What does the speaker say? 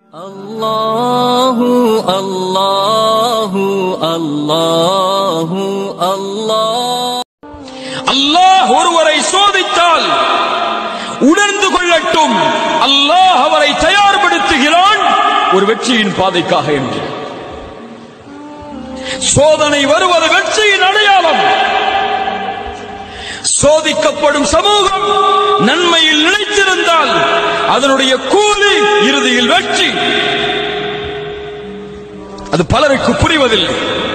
الله الله الله الله அல்லாஹ் ஒருவரை சோதித்தால் உணர்ந்து கொள்ளட்டும் அல்லாஹ் அவரை தயார்படுத்துகிறான் ஒரு வெற்றியின் பாதைக்காக என்று சோதனை வருவது வெற்றியின் அடையாளம் சோதிக்கப்படும் சமூகம் நன்மையில் நிலைத்திருந்தால் அதனுடைய கூலி இறுதியில் வெற்றி அது பலருக்கு புரிவதில்லை